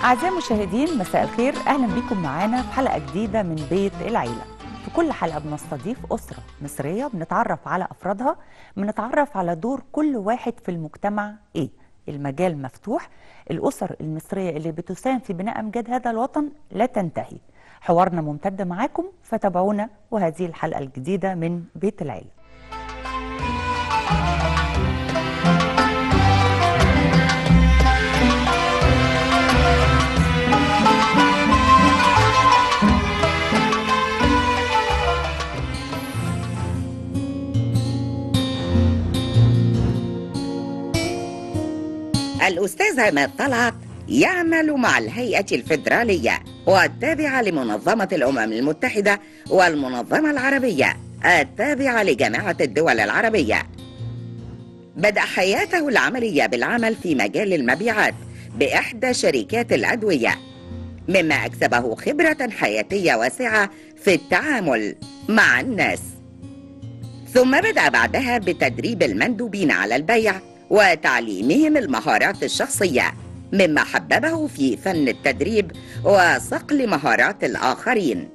أعزائي المشاهدين مساء الخير أهلا بكم معانا في حلقة جديدة من بيت العيلة في كل حلقة بنستضيف أسرة مصرية بنتعرف على أفرادها بنتعرف على دور كل واحد في المجتمع إيه المجال مفتوح الأسر المصرية اللي بتساهم في بناء أمجاد هذا الوطن لا تنتهي حوارنا ممتد معاكم فتابعونا وهذه الحلقة الجديدة من بيت العيلة الأستاذ عماد طلعت يعمل مع الهيئة الفيدرالية والتابعة لمنظمة الأمم المتحدة والمنظمة العربية التابعة لجامعة الدول العربية بدأ حياته العملية بالعمل في مجال المبيعات بإحدى شركات الأدوية مما أكسبه خبرة حياتية واسعة في التعامل مع الناس ثم بدأ بعدها بتدريب المندوبين على البيع وتعليمهم المهارات الشخصية مما حببه في فن التدريب وصقل مهارات الآخرين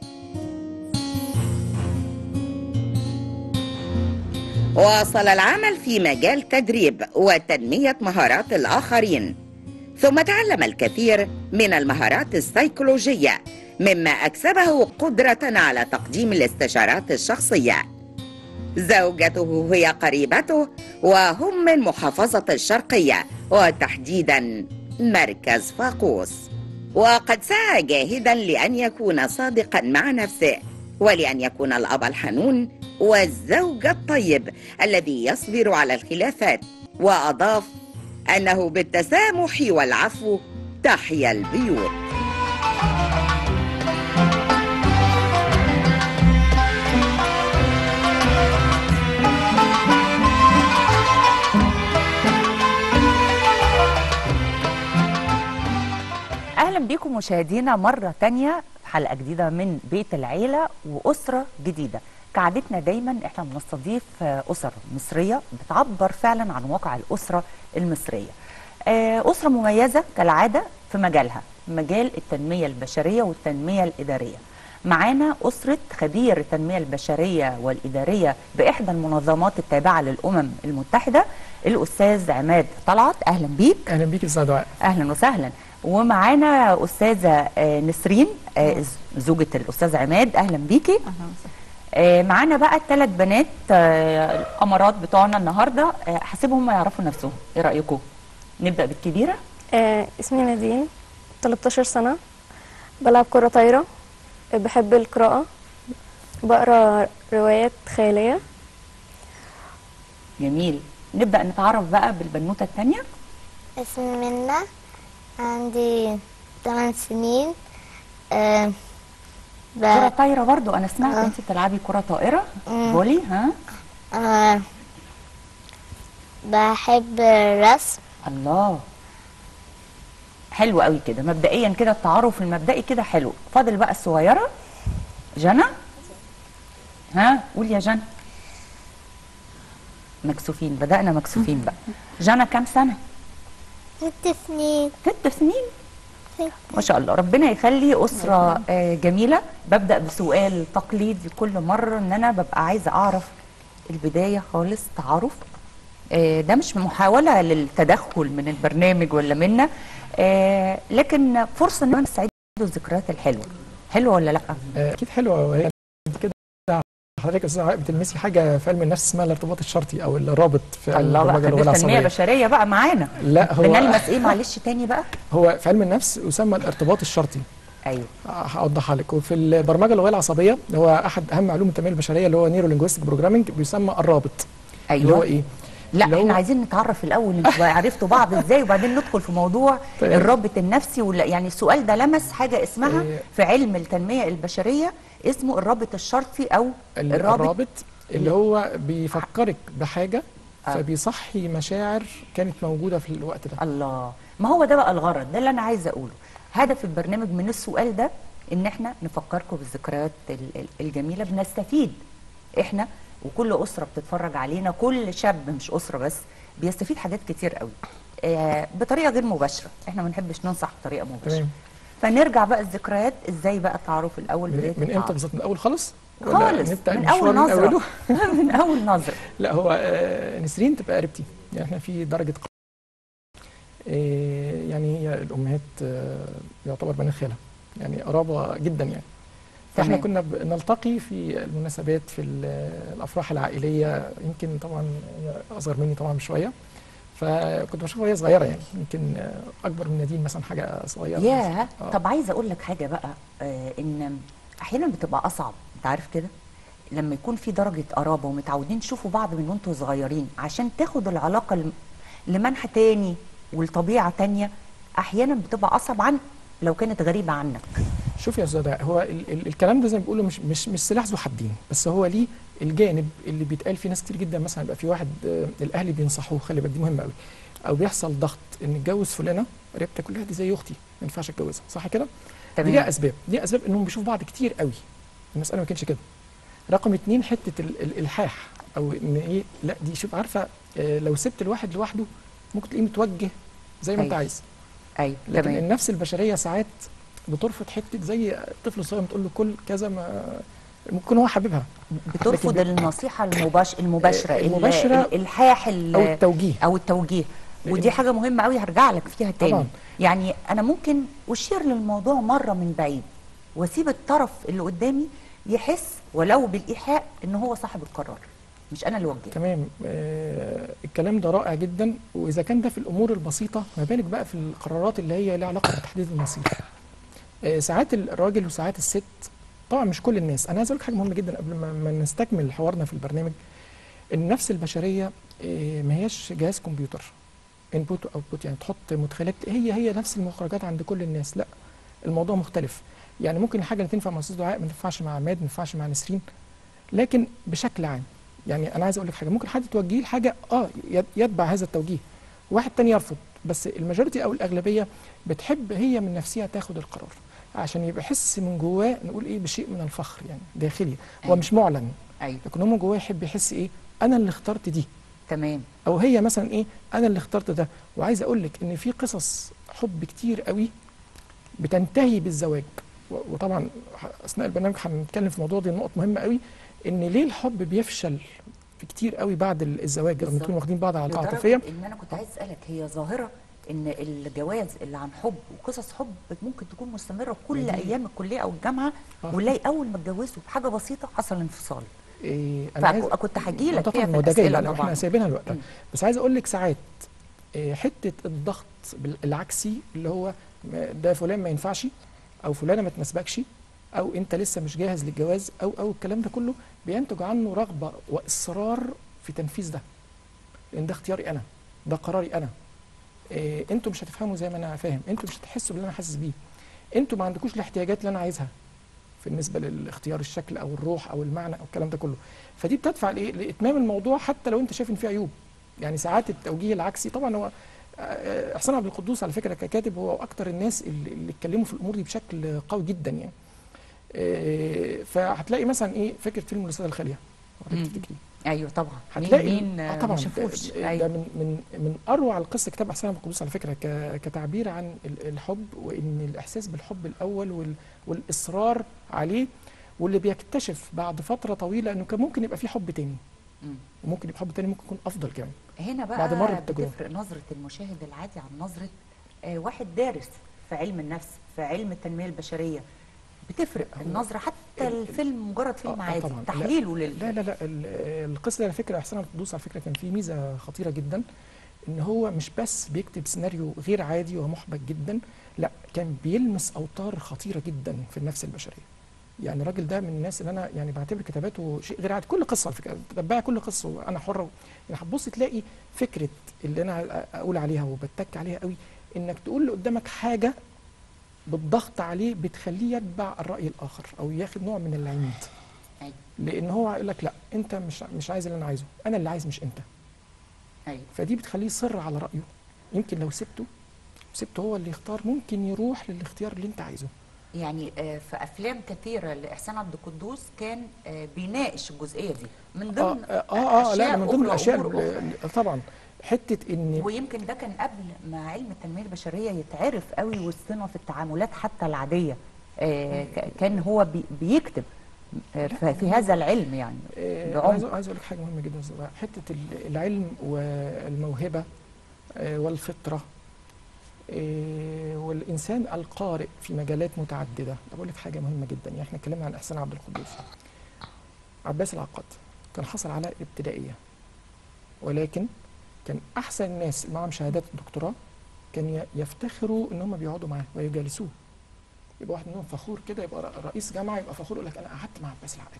واصل العمل في مجال تدريب وتنمية مهارات الآخرين ثم تعلم الكثير من المهارات السيكولوجية مما أكسبه قدرة على تقديم الاستشارات الشخصية زوجته هي قريبته وهم من محافظة الشرقية وتحديدا مركز فاقوس وقد سعى جاهدا لأن يكون صادقا مع نفسه ولأن يكون الأب الحنون والزوج الطيب الذي يصبر على الخلافات وأضاف أنه بالتسامح والعفو تحيا البيوت اهلا بيكم مشاهدينا مره تانية في حلقه جديده من بيت العيله واسره جديده كعادتنا دايما احنا بنستضيف اسر مصريه بتعبر فعلا عن واقع الاسره المصريه اسره مميزه كالعاده في مجالها مجال التنميه البشريه والتنميه الاداريه معانا أسرة خبير التنمية البشرية والإدارية بإحدى المنظمات التابعة للأمم المتحدة الأستاذ عماد طلعت أهلا بيك أهلا بيك أستاذ دعاء أهلا وسهلا ومعانا أستاذة نسرين زوجة الأستاذ عماد أهلا بيكي أهلا معانا بقى الثلاث بنات الأمارات بتوعنا النهاردة هسيبهم يعرفوا نفسهم إيه رأيكم؟ نبدأ بالكبيرة آه اسمي نادين 13 سنة بلعب كرة طايرة بحب القراءة بقرا روايات خيالية جميل نبدأ نتعرف بقى بالبنوتة الثانية اسمي منى عندي 8 سنين أه ب... كرة طايرة برضو أنا سمعت أه. أنت بتلعبي كرة طائرة فولي ها أه بحب الرسم الله حلو قوي كده مبدئيا كده التعارف المبدئي كده حلو فاضل بقى الصغيره جنى ها قول يا جنى مكسوفين بدانا مكسوفين بقى جنى كام سنه ست سنين ست سنين ما شاء الله ربنا يخلي اسره آه جميله ببدا بسؤال تقليدي كل مره ان انا ببقى عايزه اعرف البدايه خالص تعارف آه ده مش محاوله للتدخل من البرنامج ولا منا آه لكن فرصه ان نستعيد الذكريات الحلوه حلوه ولا لا اكيد حلوه هي كده حضرتك استاذ بتلمسي حاجه في علم النفس اسمها الارتباط الشرطي او الرابط في الله بقى خبير تنميه بشريه بقى معانا لا هو بنلمس ايه معلش تاني بقى هو في علم النفس يسمى الارتباط الشرطي ايوه هوضحها لك وفي البرمجه اللغويه العصبيه اللي هو احد اهم علوم التنميه البشريه اللي هو نيرو لينجويستيك بروجرامنج بيسمى الرابط ايوه اللي هو ايه لا احنا هو... عايزين نتعرف الاول انتوا عرفتوا بعض ازاي وبعدين ندخل في موضوع طيب. الرابط النفسي ولا يعني السؤال ده لمس حاجه اسمها إيه. في علم التنميه البشريه اسمه الرابط الشرطي او الرابط, الرابط اللي هو بيفكرك بحاجه آه. فبيصحي مشاعر كانت موجوده في الوقت ده الله ما هو ده بقى الغرض ده اللي انا عايزه اقوله هدف البرنامج من السؤال ده ان احنا نفكركم بالذكريات الجميله بنستفيد احنا وكل اسره بتتفرج علينا كل شاب مش اسره بس بيستفيد حاجات كتير قوي آه، بطريقه غير مباشره احنا ما بنحبش ننصح بطريقه مباشره تمام فنرجع بقى الذكريات ازاي بقى التعارف الاول من, بدايه من امتى التعارف؟ بالظبط من الاول خالص ولا خالص نبدا من المشوار اول نظره اوله من اول نظره لا هو آه، نسرين تبقى قريبتي يعني احنا في درجه ق- آه، يعني هي الامهات آه، يعتبر بنات خاله يعني قرابه جدا يعني فاحنا تمام. كنا ب- نلتقي في المناسبات في ال- الافراح العائليه يمكن طبعا هي اصغر مني طبعا بشويه فكنت بشوفها وهي صغيره يعني يمكن آه، اكبر من نادين مثلا حاجه صغيره ياه آه. طب عايزه اقول لك حاجه بقى آه ان احيانا بتبقى اصعب انت عارف كده لما يكون في درجه قرابه ومتعودين تشوفوا بعض من وانتوا صغيرين عشان تاخد العلاقه لم- لمنحى تاني ولطبيعه تانيه احيانا بتبقى اصعب عن لو كانت غريبه عنك شوف يا استاذ دعاء، هو ال ال الكلام ده زي ما بيقولوا مش مش مش سلاح ذو حدين بس هو ليه الجانب اللي بيتقال فيه ناس كتير جدا مثلا يبقى في واحد آه، الاهل بينصحوه خلي بالك دي مهمه قوي او بيحصل ضغط ان اتجوز فلانه قريبتك كلها دي زي اختي ما ينفعش اتجوزها صح كده؟ دي ليها اسباب دي اسباب انهم بيشوفوا بعض كتير قوي المساله ما كانتش كده رقم اتنين حته ال الالحاح او ان ايه لا دي شوف عارفه آه، لو سبت الواحد لوحده ممكن تلاقيه متوجه زي ما انت أيوة. عايز ايوه لكن تمام النفس البشريه ساعات بترفض حته زي طفل صغير بتقول له كل كذا ما ممكن هو حاببها بترفض لكن- النصيحه المباش المباشره ال- المباشرة الالحاح ال- او التوجيه او التوجيه لأن- ودي حاجه مهمه قوي هرجع لك فيها تاني طبعاً. يعني انا ممكن اشير للموضوع مره من بعيد واسيب الطرف اللي قدامي يحس ولو بالايحاء ان هو صاحب القرار مش انا اللي وجهت تمام آه الكلام ده رائع جدا واذا كان ده في الامور البسيطه ما بالك بقى في القرارات اللي هي لها علاقه بتحديد المصير آه ساعات الراجل وساعات الست طبعا مش كل الناس انا عايز اقول لك حاجه مهمه جدا قبل ما, ما نستكمل حوارنا في البرنامج النفس البشريه آه ما هياش جهاز كمبيوتر انبوت واوتبوت يعني تحط مدخلات هي هي نفس المخرجات عند كل الناس لا الموضوع مختلف يعني ممكن الحاجه اللي تنفع مع استاذ دعاء ما تنفعش مع عماد ما تنفعش مع نسرين لكن بشكل عام يعني انا عايز اقول لك حاجه ممكن حد توجهيه لحاجه اه يت- يتبع هذا التوجيه واحد تاني يرفض بس الماجوريتي او الاغلبيه بتحب هي من نفسها تاخد القرار عشان يبقى يحس من جواه نقول ايه بشيء من الفخر يعني داخلي هو أيوة. مش معلن ايوه لكن هو من جواه يحب يحس ايه انا اللي اخترت دي تمام او هي مثلا ايه انا اللي اخترت ده وعايز اقول لك ان في قصص حب كتير قوي بتنتهي بالزواج و- وطبعا ح- اثناء البرنامج هنتكلم في الموضوع دي نقط مهمه قوي ان ليه الحب بيفشل في كتير قوي بعد ال- الزواج رغم بالظبط. انتم واخدين بعض علاقه لدرجة عاطفيه ان انا كنت عايز اسالك هي ظاهره ان الجواز اللي عن حب وقصص حب ممكن تكون مستمره كل ايام الكليه او الجامعه آه. ونلاقي اول ما اتجوزوا بحاجه بسيطه حصل انفصال إيه انا عايز فكنت هجي آه لك طبعا فيها ما في هو ده جاي الاسئله لا لا، احنا طبعا سايبينها الوقت مم. بس عايز اقول لك ساعات إيه حته الضغط بال- العكسي اللي هو ما- ده فلان ما ينفعش او فلانه ما تناسبكش او انت لسه مش جاهز للجواز او او الكلام ده كله بينتج عنه رغبه واصرار في تنفيذ ده لان ده اختياري انا ده قراري انا إيه انتوا مش هتفهموا زي ما انا فاهم انتوا مش هتحسوا باللي انا حاسس بيه انتوا ما عندكوش الاحتياجات اللي انا عايزها بالنسبه للاختيار الشكل او الروح او المعنى او الكلام ده كله فدي بتدفع لايه لاتمام الموضوع حتى لو انت شايف ان فيه عيوب يعني ساعات التوجيه العكسي طبعا هو آه، احسان عبد القدوس على فكره ككاتب هو اكتر الناس اللي اللي اتكلموا في الامور دي بشكل قوي جدا يعني آه، فهتلاقي مثلا ايه فكره فيلم الاستاذه الخاليه مم. حضرتك تفتكري ايوه طبعا هتلاقي مين مين آه آه، طبعا ما شافوش ده, ده أيوة. من من من اروع القصه كتاب احسان عبد القدوس على فكره ك- كتعبير عن ال- الحب وان الاحساس بالحب الاول وال والاصرار عليه واللي بيكتشف بعد فتره طويله انه كان ممكن يبقى في حب تاني مم. وممكن يبقى حب تاني ممكن يكون افضل كمان هنا بقى بعد مرة بالتجربة. بتفرق نظرة المشاهد العادي عن نظرة آه واحد دارس في علم النفس في علم التنمية البشرية بتفرق هو النظرة حتى ال- الفيلم مجرد فيلم آه، آه عادي طبعاً. لا. تحليله لل لا لا لا ال- القصه دي على فكره احسان عبد القدوس على فكره كان فيه ميزه خطيره جدا ان هو مش بس بيكتب سيناريو غير عادي ومحبك جدا لا كان بيلمس اوتار خطيره جدا في النفس البشريه يعني الراجل ده من الناس اللي انا يعني بعتبر كتاباته شيء غير عادي كل قصه على فكره تتبعي كل قصه وانا حره يعني هتبص تلاقي فكره اللي انا اقول عليها وبتك عليها قوي انك تقول اللي قدامك حاجه بالضغط عليه بتخليه يتبع الراي الاخر او ياخد نوع من العند أيوة. لان هو هيقول لك لا انت مش مش عايز اللي انا عايزه انا اللي عايز مش انت أيوة. فدي بتخليه يصر على رايه يمكن لو سبته سبته هو اللي يختار ممكن يروح للاختيار اللي انت عايزه يعني آه في أفلام كثيرة لإحسان عبد القدوس كان آه بيناقش الجزئية دي من اه ضمن اه, آه لا أشياء من ضمن أخرى، الاشياء أمور ال- ال- طبعا حته ان ويمكن ده كان قبل ما علم التنميه البشريه يتعرف قوي وسطنا في التعاملات حتى العاديه آه، ك- كان هو بي- بيكتب آه، ف- في هذا العلم يعني آه، بعمق. عايز عايز اقول لك حاجه مهمه جدا يا أستاذ بهاء. حته ال- العلم والموهبه آه، والفطره آه، والانسان القارئ في مجالات متعدده طب اقول لك حاجه مهمه جدا يعني احنا اتكلمنا عن احسان عبد القدوس عباس العقاد كان حصل على ابتدائيه ولكن كان احسن الناس اللي معاهم شهادات الدكتوراه كان ي- يفتخروا ان هم بيقعدوا معاه ويجالسوه يبقى واحد منهم فخور كده يبقى ر- رئيس جامعه يبقى فخور يقول لك انا قعدت مع عباس العقاد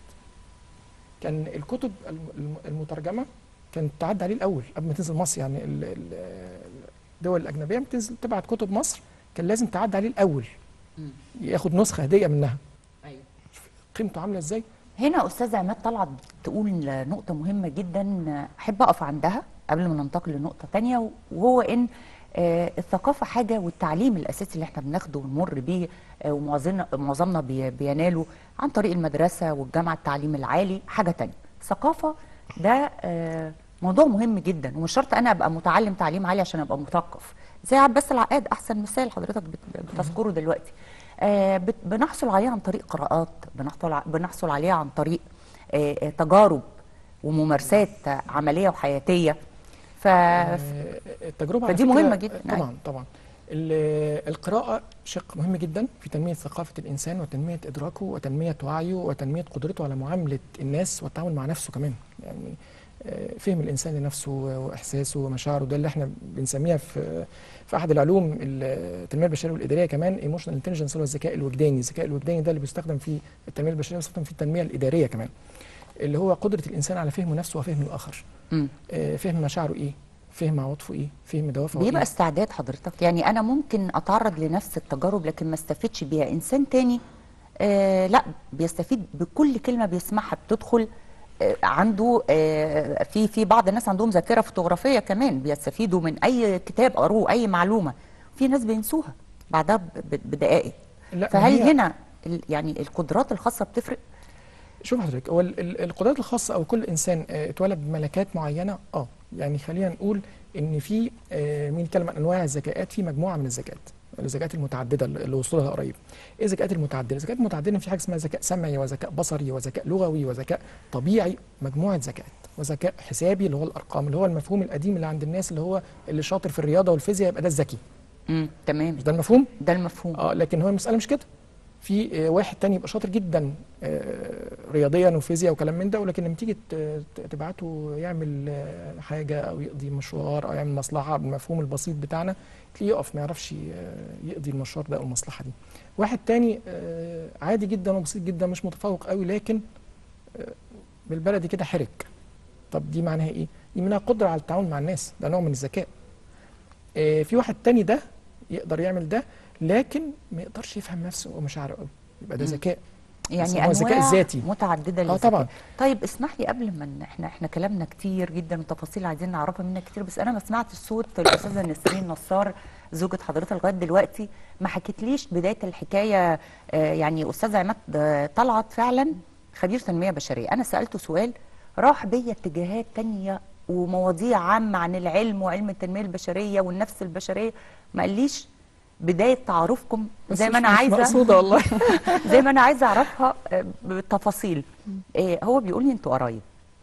كان الكتب الم- الم- المترجمه كانت تعدي عليه الاول قبل ما تنزل مصر يعني ال- ال- الدول الاجنبيه بتنزل تبعت كتب مصر كان لازم تعدي عليه الاول مم. ياخد نسخه هديه منها أيوة. قيمته عامله ازاي هنا استاذ عماد طلعت تقول نقطه مهمه جدا احب اقف عندها قبل ما ننتقل لنقطه تانية وهو ان آه، الثقافه حاجه والتعليم الاساسي اللي احنا بناخده ونمر بيه آه، ومعظمنا معظمنا بي- بيناله عن طريق المدرسه والجامعه التعليم العالي حاجه تانية الثقافه ده آه، موضوع مهم جدا ومش شرط انا ابقى متعلم تعليم عالي عشان ابقى مثقف زي عباس العقاد احسن مثال حضرتك بت- بتذكره دلوقتي آه، بت- بنحصل عليه عن طريق قراءات بنحصل ع- بنحصل عليه عن طريق آه، آه، تجارب وممارسات آه، عمليه وحياتيه ف آه، التجربه على فدي فكرة- مهمة جداً، طبعا أيوة. طبعا ال- القراءه شق مهم جدا في تنميه ثقافه الانسان وتنميه ادراكه وتنميه وعيه وتنميه قدرته على معامله الناس والتعامل مع نفسه كمان يعني آه، فهم الانسان لنفسه واحساسه ومشاعره ده اللي احنا بنسميها في في احد العلوم التنميه البشريه والاداريه كمان ايموشنال انتليجنس اللي هو الذكاء الوجداني الذكاء الوجداني ده اللي بيستخدم في التنميه البشريه وبيستخدم في التنميه الاداريه كمان اللي هو قدره الانسان على فهم نفسه وفهم الاخر مم. آه، فهم مشاعره ايه فهم عواطفه ايه فهم دوافعه بيبقى ايه استعداد حضرتك يعني انا ممكن اتعرض لنفس التجارب لكن ما استفدش بيها انسان تاني آه لا بيستفيد بكل كلمه بيسمعها بتدخل آه عنده آه في في بعض الناس عندهم ذاكره فوتوغرافيه كمان بيستفيدوا من اي كتاب قروه اي معلومه في ناس بينسوها بعدها ب- ب- بدقائق لا، ما فهل هي- هنا ال- يعني القدرات الخاصه بتفرق شوف حضرتك هو ال- ال- القدرات الخاصه او كل انسان آه، اتولد بملكات معينه اه يعني خلينا نقول ان في آه، مين يتكلم عن انواع الذكاءات في مجموعه من الذكاءات الذكاءات المتعدده اللي اللي وصلوا لها قريب ايه الذكاءات المتعدده الذكاءات المتعدده في حاجه اسمها ذكاء سمعي وذكاء بصري وذكاء لغوي وذكاء طبيعي مجموعه ذكاءات وذكاء حسابي اللي هو الارقام اللي هو المفهوم القديم اللي عند الناس اللي هو اللي شاطر في الرياضه والفيزياء يبقى ده الذكي امم تمام مش ده المفهوم ده المفهوم اه لكن هو المساله مش كده في آه، واحد تاني يبقى شاطر جدا آه، رياضيا وفيزياء وكلام من ده ولكن لما تيجي ت- ت- تبعته يعمل آه، حاجه او يقضي مشوار او يعمل مصلحه بالمفهوم البسيط بتاعنا تلاقيه يقف ما يعرفش آه، يقضي المشوار ده او المصلحه دي واحد تاني آه، عادي جدا وبسيط جدا مش متفوق قوي لكن آه، بالبلدي كده حرك طب دي معناها ايه دي معناها قدره على التعامل مع الناس ده نوع من الذكاء آه، في واحد تاني ده يقدر يعمل ده لكن ما يقدرش يفهم نفسه ومشاعره قوي يبقى ده مم. ذكاء يعني هو الذكاء أنواع الذاتي. متعدده اه للذكاء. طبعا طيب اسمح لي قبل ما ن- احنا احنا كلامنا كتير جدا وتفاصيل عايزين نعرفها منك كتير بس انا ما سمعتش صوت الاستاذه نسرين نصار زوجة حضرتك لغايه دلوقتي ما حكيتليش بدايه الحكايه آه، يعني استاذ عماد آه، طلعت فعلا خبير تنميه بشريه انا سالته سؤال راح بيا اتجاهات تانية ومواضيع عامه عن العلم وعلم التنميه البشريه والنفس البشريه ما قاليش بدايه تعارفكم بس زي مش- ما انا مش عايزه مقصوده والله زي ما انا عايزه اعرفها آه، بالتفاصيل آه، هو بيقول لي انتوا قرايب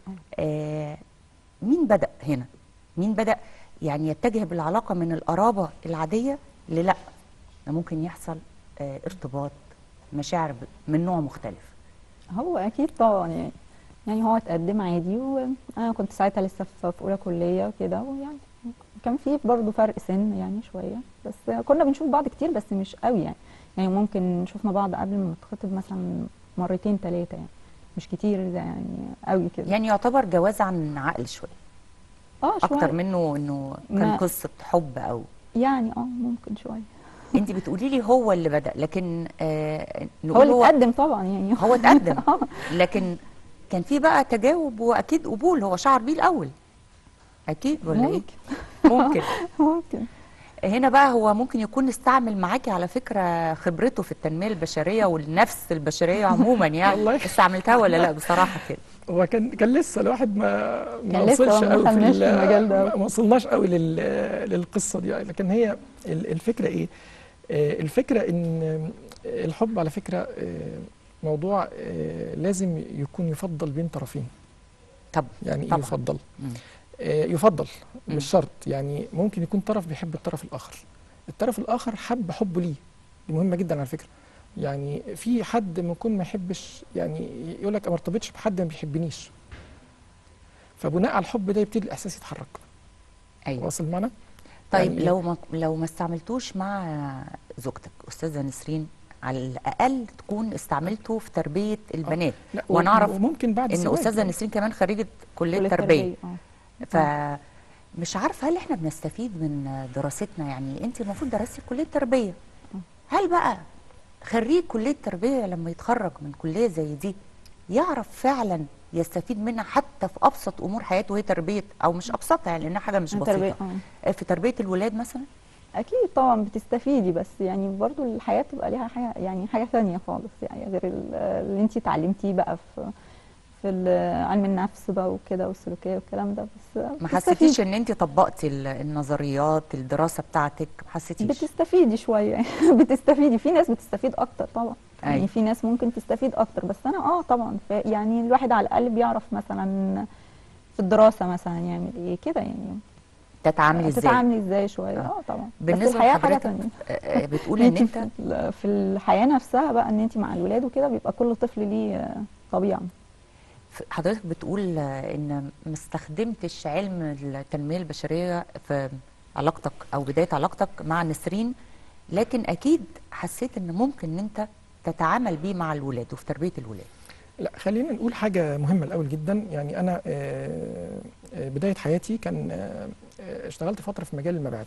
آه، مين بدا هنا مين بدا يعني يتجه بالعلاقه من القرابه العاديه للا ده ممكن يحصل آه، ارتباط مشاعر ب- من نوع مختلف هو اكيد طبعا يعني يعني هو اتقدم عادي وانا كنت ساعتها لسه في في اولى كليه وكده ويعني كان في برضه فرق سن يعني شويه بس كنا بنشوف بعض كتير بس مش قوي يعني يعني ممكن شفنا بعض قبل ما نتخطب مثلا مرتين ثلاثه يعني مش كتير زي يعني قوي كده يعني يعتبر جواز عن عقل شويه اه شويه اكتر منه انه كان ما- قصه حب او يعني اه ممكن شويه انت بتقولي لي هو اللي بدا لكن آه هو نقول اللي اتقدم طبعا يعني هو اتقدم آه. لكن كان في بقى تجاوب واكيد قبول هو شعر بيه الاول اكيد ولا ايه ممكن ممكن ممكن هنا بقى هو ممكن يكون استعمل معاكي على فكره خبرته في التنميه البشريه والنفس البشريه عموما يعني والله. استعملتها ولا لا بصراحه كده هو كان كان لسه الواحد ما ما كان لسه وصلش ما قوي في دخلناش ال- في المجال ده. ما- ما وصلناش قوي لل للقصه دي لكن هي ال- الفكره ايه؟ آه، الفكره ان الحب على فكره آه، موضوع آه، لازم يكون يفضل بين طرفين طب يعني ايه طبعاً. يفضل؟ مم. آه، يفضل مم. مش شرط يعني ممكن يكون طرف بيحب الطرف الاخر الطرف الاخر حب حبه ليه دي مهمه جدا على فكره يعني في حد ممكن ما يحبش يعني يقول لك ما ارتبطش بحد ما بيحبنيش فبناء على الحب ده يبتدي الاحساس يتحرك ايوه واصل معنا طيب يعني- لو ما لو ما استعملتوش مع زوجتك استاذه نسرين على الاقل تكون استعملته في تربيه البنات لا وانا اعرف وممكن بعد ان الزواج استاذه يعني. نسرين كمان خريجه كليه كلية تربيه اه فمش عارفه هل احنا بنستفيد من دراستنا يعني انت المفروض درستي في كليه تربيه هل بقى خريج كليه تربيه لما يتخرج من كليه زي دي يعرف فعلا يستفيد منها حتى في ابسط امور حياته وهي تربيه او مش ابسطها يعني لانها حاجه مش تربية بسيطه اه في تربيه الولاد مثلا اكيد طبعا بتستفيدي بس يعني برضو الحياه بتبقى ليها حاجه يعني حاجه ثانيه خالص يعني غير ال- اللي انت اتعلمتيه بقى في في ال- علم النفس بقى وكده والسلوكيه والكلام ده بس ما بتستفيدي. حسيتيش ان انت طبقتي ال- النظريات الدراسه بتاعتك ما حسيتيش بتستفيدي شويه بتستفيدي في ناس بتستفيد اكتر طبعا أيوة. يعني في ناس ممكن تستفيد اكتر بس انا اه طبعا ف- يعني الواحد على الاقل بيعرف مثلا في الدراسه مثلا يعمل ايه كده يعني تتعاملي ازاي تتعاملي ازاي شويه آه. اه طبعا بالنسبه بس الحياه حاجه لحضرتك ثانيه آه، آه، بتقولي ان انت انت في ال- في الحياه نفسها بقى ان انت مع الولاد وكده بيبقى كل طفل ليه آه، طبيعه ف- حضرتك بتقول آه، ان ما استخدمتش علم التنميه البشريه في علاقتك او بدايه علاقتك مع نسرين لكن اكيد حسيت ان ممكن ان انت تتعامل بيه مع الولاد وفي تربيه الولاد لا خلينا نقول حاجة مهمة الأول جدا يعني أنا آه، آه، بداية حياتي كان آه، آه، اشتغلت فترة في مجال المبيعات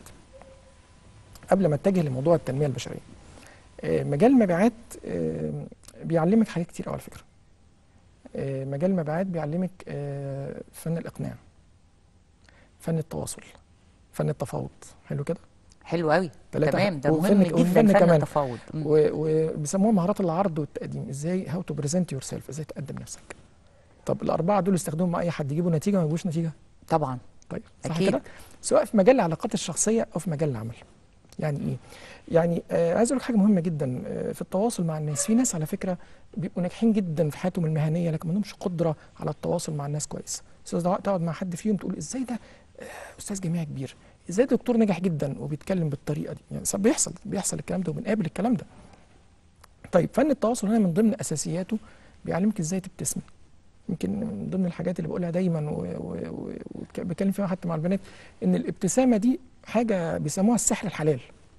قبل ما اتجه لموضوع التنمية البشرية آه، مجال المبيعات آه، بيعلمك حاجات كتير أوي على فكرة آه، مجال المبيعات بيعلمك آه، فن الإقناع فن التواصل فن التفاوض حلو كده حلو قوي تلاتة تمام ده وفن- مهم وفن جدا فن كمان. التفاوض مم. و- وبيسموها مهارات العرض والتقديم ازاي هاو تو بريزنت يور سيلف ازاي تقدم نفسك طب الاربعه دول استخدموا مع اي حد يجيبوا نتيجه ما يجيبوش نتيجه طبعا طيب صح أكيد. كده سواء في مجال العلاقات الشخصيه او في مجال العمل يعني ايه يعني آه عايز اقول لك حاجه مهمه جدا آه في التواصل مع الناس في ناس على فكره بيبقوا ناجحين جدا في حياتهم المهنيه لكن ما عندهمش قدره على التواصل مع الناس كويس استاذ دعاء تقعد مع حد فيهم تقول ازاي ده آه، استاذ جامعي كبير ازاي دكتور نجح جدا وبيتكلم بالطريقه دي يعني ساعات بيحصل بيحصل الكلام ده وبنقابل الكلام ده طيب فن التواصل هنا من ضمن اساسياته بيعلمك ازاي تبتسمي يمكن من ضمن الحاجات اللي بقولها دايما وبتكلم فيها حتى مع البنات ان الابتسامه دي حاجه بيسموها السحر الحلال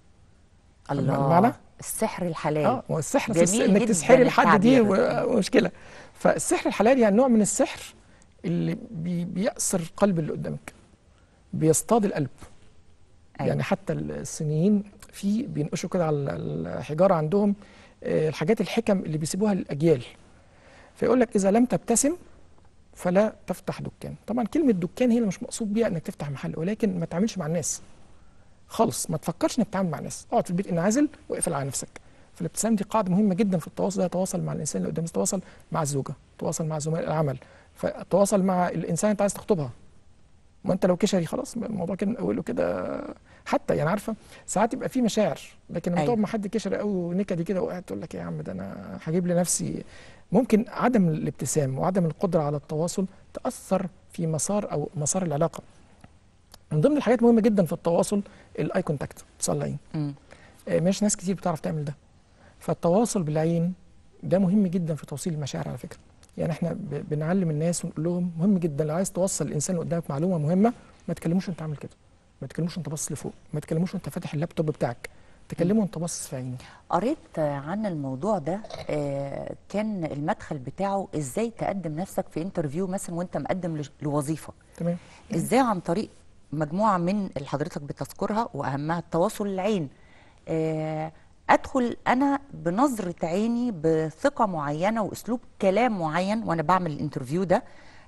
الله المعنى؟ السحر الحلال اه هو السحر في الس- جميل انك جداً تسحري الحد دي التعبير. و- مشكله فالسحر الحلال يعني نوع من السحر اللي بي بيأسر قلب اللي قدامك بيصطاد القلب أيوة. يعني حتى الصينيين في بينقشوا كده على الحجاره عندهم آه، الحاجات الحكم اللي بيسيبوها للاجيال فيقول لك اذا لم تبتسم فلا تفتح دكان طبعا كلمه دكان هي اللي مش مقصود بيها انك تفتح محل ولكن ما تعاملش مع الناس خالص ما تفكرش انك تتعامل مع الناس اقعد في البيت انعزل واقفل على نفسك فالابتسام دي قاعده مهمه جدا في التواصل ده تواصل مع الانسان اللي قدامك تواصل مع الزوجه تواصل مع زملاء العمل فتواصل مع الانسان انت عايز تخطبها ما انت لو كشري خلاص الموضوع كده من اوله كده حتى يعني عارفه ساعات يبقى في مشاعر لكن لما أيوة. تقعد مع حد كشري قوي ونكدي كده وقاعد تقول لك إيه يا عم ده انا هجيب لنفسي ممكن عدم الابتسام وعدم القدره على التواصل تاثر في مسار او مسار العلاقه من ضمن الحاجات المهمه جدا في التواصل الاي كونتاكت اتصال العين مم. آه، مش ناس كتير بتعرف تعمل ده فالتواصل بالعين ده مهم جدا في توصيل المشاعر على فكره يعني احنا ب- بنعلم الناس ونقول لهم مهم جدا لو عايز توصل الانسان اللي قدامك معلومه مهمه ما تكلموش وانت عامل كده ما تكلموش وانت باصص لفوق ما تكلموش وانت فاتح اللابتوب بتاعك تكلمه وانت باصص في عينه قريت عن الموضوع ده آه، كان المدخل بتاعه ازاي تقدم نفسك في انترفيو مثلا وانت مقدم لج- لوظيفه تمام ازاي عن طريق مجموعه من اللي حضرتك بتذكرها واهمها التواصل العين آه، ادخل انا بنظره عيني بثقه معينه واسلوب كلام معين وانا بعمل الانترفيو ده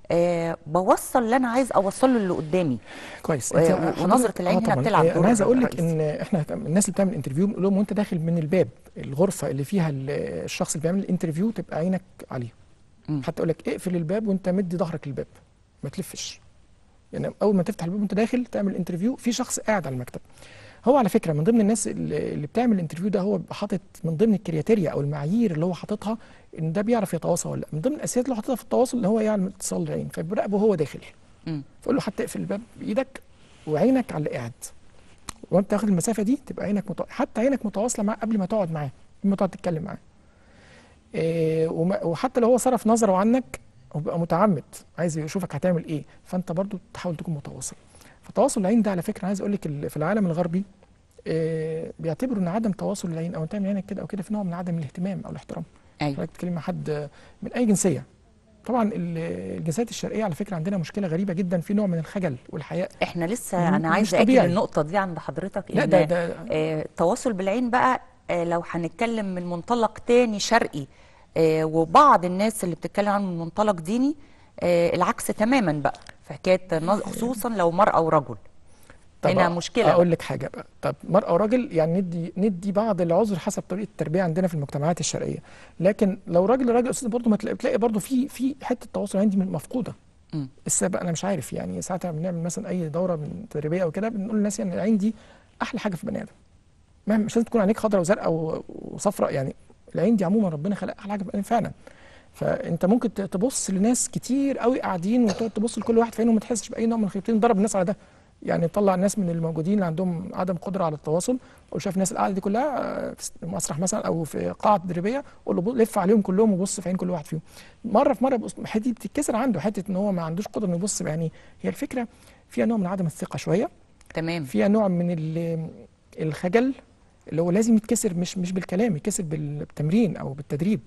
آه بوصل اللي انا عايز اوصله اللي قدامي كويس و- أنت و- حضرتك- ونظرة العين هنا طبعاً. بتلعب آه، دور انا عايز اقول لك رئيسي. ان احنا الناس اللي بتعمل انترفيو بنقول لهم وانت داخل من الباب الغرفه اللي فيها ال- الشخص اللي بيعمل الانترفيو تبقى عينك عليه مم. حتى اقول لك اقفل الباب وانت مدي ظهرك للباب ما تلفش يعني اول ما تفتح الباب وانت داخل تعمل انترفيو في شخص قاعد على المكتب هو على فكره من ضمن الناس اللي اللي بتعمل الانترفيو ده هو بيبقى حاطط من ضمن الكرياتيريا او المعايير اللي هو حاططها ان ده بيعرف يتواصل ولا لا من ضمن الاساسيات اللي هو حاططها في التواصل ان هو يعمل اتصال العين فبيراقبه وهو داخل مم. فقول له حتى اقفل الباب بايدك وعينك على اللي قاعد وانت تاخد المسافه دي تبقى عينك مت... حتى عينك متواصله معاه قبل ما تقعد معاه قبل ما تقعد تتكلم معاه إيه وما... وحتى لو هو صرف نظره عنك هو بيبقى متعمد عايز يشوفك هتعمل ايه فانت برضو تحاول تكون متواصل فتواصل العين ده على فكره عايز اقول لك ال- في العالم الغربي إيه بيعتبروا ان عدم تواصل العين او تعمل عينك كده او كده في نوع من عدم الاهتمام او الاحترام ايوه حضرتك تتكلم مع حد من اي جنسيه طبعا ال- الجنسيات الشرقيه على فكره عندنا مشكله غريبه جدا في نوع من الخجل والحياء احنا لسه م- انا مش عايزه اجي طبيعي. للنقطه دي عند حضرتك لا إن ده ده آه، التواصل بالعين بقى آه، لو هنتكلم من منطلق تاني شرقي آه، وبعض الناس اللي بتتكلم عن من منطلق ديني آه، العكس تماما بقى في حكايه نظ- خصوصا لو مرأة ورجل طب هنا أ- مشكلة اقول لك حاجه بقى طب مرأة وراجل يعني ندي ندي بعض العذر حسب طريقه التربيه عندنا في المجتمعات الشرقيه لكن لو راجل راجل استاذ برضه ما تلاقي بتلاقي برضه في في حته تواصل عندي من مفقوده مم. السبب انا مش عارف يعني ساعات لما بنعمل مثلا اي دوره من تدريبيه او كده بنقول للناس يعني العين دي احلى حاجه في البني ادم مهما مش لازم تكون عينيك خضراء وزرقاء و- وصفراء يعني العين دي عموما ربنا خلق احلى حاجه في البني آدم فعلا فانت ممكن ت- تبص لناس كتير قوي قاعدين وتقعد تبص لكل واحد في عينه وما تحسش باي نوع من الخيبتين ضرب الناس على ده يعني طلع الناس من الموجودين اللي عندهم عدم قدره على التواصل وشاف الناس القاعده دي كلها آه، في مسرح مثلا او في قاعه تدريبيه قول له بص- لف عليهم كلهم وبص في عين كل واحد فيهم مره في مره بص حته بتتكسر عنده حته ان هو ما عندوش قدره انه يبص بعينيه هي الفكره فيها نوع من عدم الثقه شويه تمام فيها نوع من ال- الخجل اللي هو لازم يتكسر مش مش بالكلام يتكسر بال- بالتمرين او بالتدريب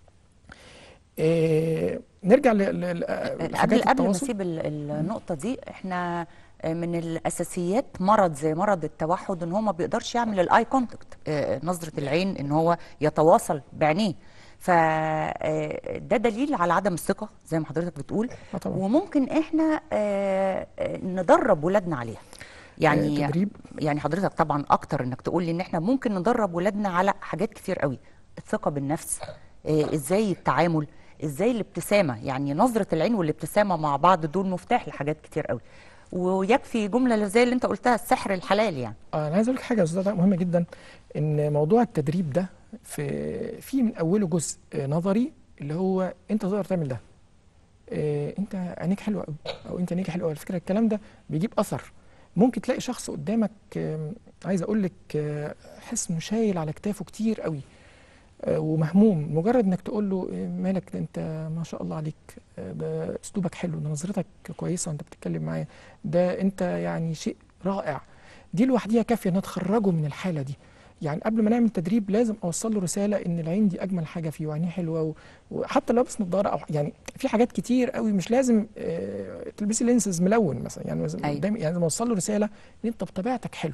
إيه نرجع ل- ل- ل- قبل لحاجات قبل ما التواصل اسيب ال- النقطه دي احنا من الاساسيات مرض زي مرض التوحد ان هو ما بيقدرش يعمل الاي كونتاكت نظره العين ان هو يتواصل بعينيه فده دليل على عدم الثقه زي ما حضرتك بتقول آه طبعا. وممكن احنا آه، آه، ندرب ولادنا عليها يعني آه، تدريب يعني حضرتك طبعا اكتر انك تقول لي ان احنا ممكن ندرب ولادنا على حاجات كتير قوي الثقه بالنفس آه، ازاي التعامل ازاي الابتسامه يعني نظره العين والابتسامه مع بعض دول مفتاح لحاجات كتير قوي ويكفي جمله زي اللي انت قلتها السحر الحلال يعني آه، انا عايز اقول لك حاجه يا استاذ عطاء مهمه جدا ان موضوع التدريب ده في في من اوله جزء آه، نظري اللي هو انت تقدر تعمل ده آه، انت عينيك حلوه قوي او انت عينيك حلوه قوي الفكره الكلام ده بيجيب اثر ممكن تلاقي شخص قدامك آم، عايز اقول لك آه، حس انه شايل على كتافه كتير قوي آه، ومهموم مجرد انك تقول له آه، مالك ده انت ما شاء الله عليك آه، ده اسلوبك حلو ده نظرتك كويسه وانت بتتكلم معايا ده انت يعني شيء رائع دي لوحديها كافيه انها تخرجه من الحاله دي يعني قبل ما نعمل تدريب لازم اوصل له رساله ان العين دي اجمل حاجه فيه وعينيه حلوه و... وحتى لو لابس نظاره او يعني في حاجات كتير قوي مش لازم آه تلبسي لينسز ملون مثلا يعني لازم أيوة. دايما يعني لازم اوصل له رساله ان انت بطبيعتك حلو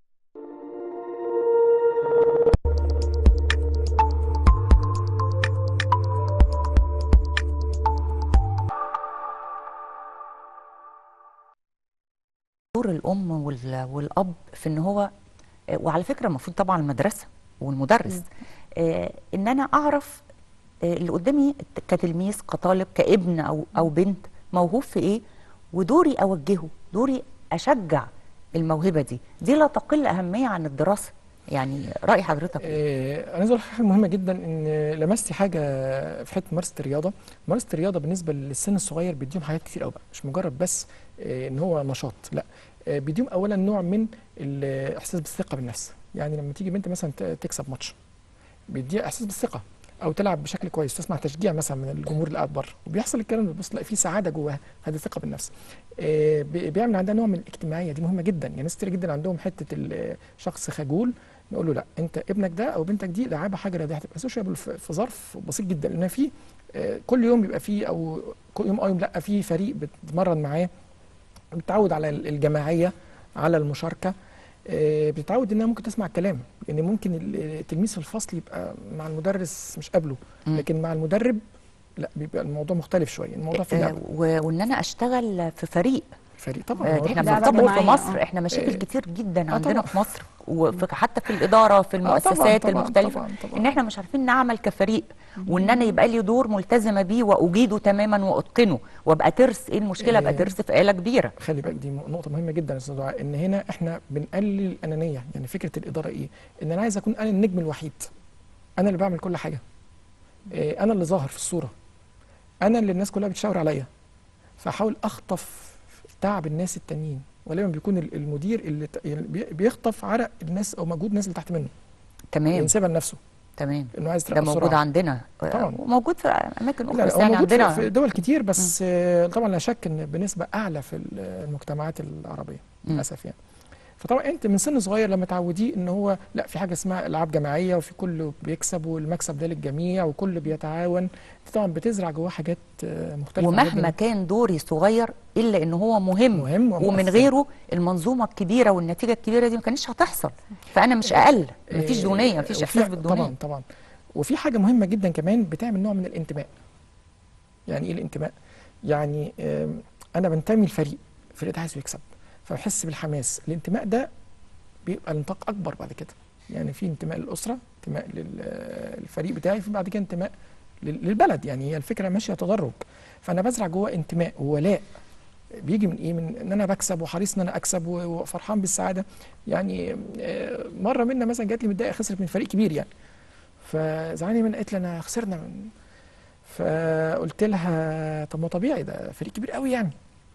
دور الام وال- والاب في ان هو آه، وعلى فكره المفروض طبعا المدرسه والمدرس آه، ان انا اعرف آه، اللي قدامي كتلميذ كطالب كابن او او بنت موهوب في ايه ودوري اوجهه دوري اشجع الموهبه دي دي لا تقل اهميه عن الدراسه يعني راي حضرتك إيه؟ آه، انا عايز اقول لك حاجه مهمه جدا ان لمستي حاجه في حته ممارسه الرياضه ممارسه الرياضه بالنسبه للسن الصغير بيديهم حاجات كتير قوي بقى مش مجرد بس آه، ان هو نشاط لا آه، بيديهم اولا نوع من الاحساس بالثقه بالنفس يعني لما تيجي بنت مثلا ت- تكسب ماتش بيديها احساس بالثقه او تلعب بشكل كويس تسمع تشجيع مثلا من الجمهور اللي قاعد بره وبيحصل الكلام ده بص تلاقي في سعاده جواها هذه الثقه بالنفس آه، بي- بيعمل عندها نوع من الاجتماعيه دي مهمه جدا يعني ناس كتير جدا عندهم حته ال- شخص خجول نقول له لا انت ابنك ده او بنتك دي لعبها حاجه رياضيه هتبقى سوشيال في في ظرف بسيط جدا لان في آه، كل يوم بيبقى فيه او كل يوم او يوم لا في فريق بتتمرن معاه بتتعود على الجماعيه على المشاركه آه، بتتعود انها ممكن تسمع الكلام يعني ممكن ال- التلميذ في الفصل يبقى مع المدرس مش قابله مم. لكن مع المدرب لا بيبقى الموضوع مختلف شويه الموضوع في آه، اللعب و- وان انا اشتغل في فريق فريق طبعا آه، هو احنا لعبة بنرتبط في جماعية، مصر آه. احنا مشاكل آه. كتير جدا آه، عندنا طبعا. في مصر وحتى في الاداره في المؤسسات طبعاً، المختلفه طبعاً، طبعاً. ان احنا مش عارفين نعمل كفريق وان انا يبقى لي دور ملتزمه بيه واجيده تماما واتقنه وابقى ترس ايه المشكله ابقى آه. ترس في آلة كبيره خلي بالك دي نقطة مهمة جدا يا استاذ دعاء ان هنا احنا بنقلل الأنانية يعني فكرة الإدارة ايه؟ ان انا عايز اكون انا النجم الوحيد انا اللي بعمل كل حاجة إيه انا اللي ظاهر في الصورة انا اللي الناس كلها بتشاور عليا فاحاول اخطف تعب الناس التانيين ولما بيكون ال- المدير اللي ت- يعني بي- بيخطف عرق الناس او مجهود الناس اللي تحت منه تمام ينسبها لنفسه تمام انه عايز ده يترقى موجود بسرعة. عندنا طبعاً. وموجود في اماكن لا اخرى لا بس هو يعني موجود في- عندنا في دول كتير بس آه، طبعا لا شك ان بنسبه اعلى في ال- المجتمعات العربيه مم. للاسف يعني فطبعا انت من سن صغير لما تعوديه ان هو لا في حاجه اسمها العاب جماعيه وفي كله بيكسب والمكسب ده للجميع وكل بيتعاون انت طبعا بتزرع جواه حاجات آه، مختلفه ومهما جداً. كان دوري صغير الا ان هو مهم, مهم ومن ومؤثر. غيره المنظومه الكبيره والنتيجه الكبيره دي ما كانتش هتحصل فانا مش اقل مفيش آه، دونيه مفيش وفي- احساس بالدونيه طبعا طبعا وفي حاجه مهمه جدا كمان بتعمل نوع من الانتماء يعني ايه الانتماء يعني آم، انا بنتمي لفريق الفريق ده عايزه يكسب فبحس بالحماس الانتماء ده بيبقى النطاق اكبر بعد كده يعني في انتماء للاسره انتماء لل- للفريق بتاعي في بعد كده انتماء لل- للبلد يعني هي الفكره ماشيه تدرج فانا بزرع جوه انتماء وولاء بيجي من ايه من ان انا بكسب وحريص ان انا اكسب و- وفرحان بالسعاده يعني آه، مره منا مثلا جات لي متضايقه خسرت من فريق كبير يعني فزعلاني من قالت لي انا خسرنا من فقلت لها طب ما طبيعي ده فريق كبير قوي يعني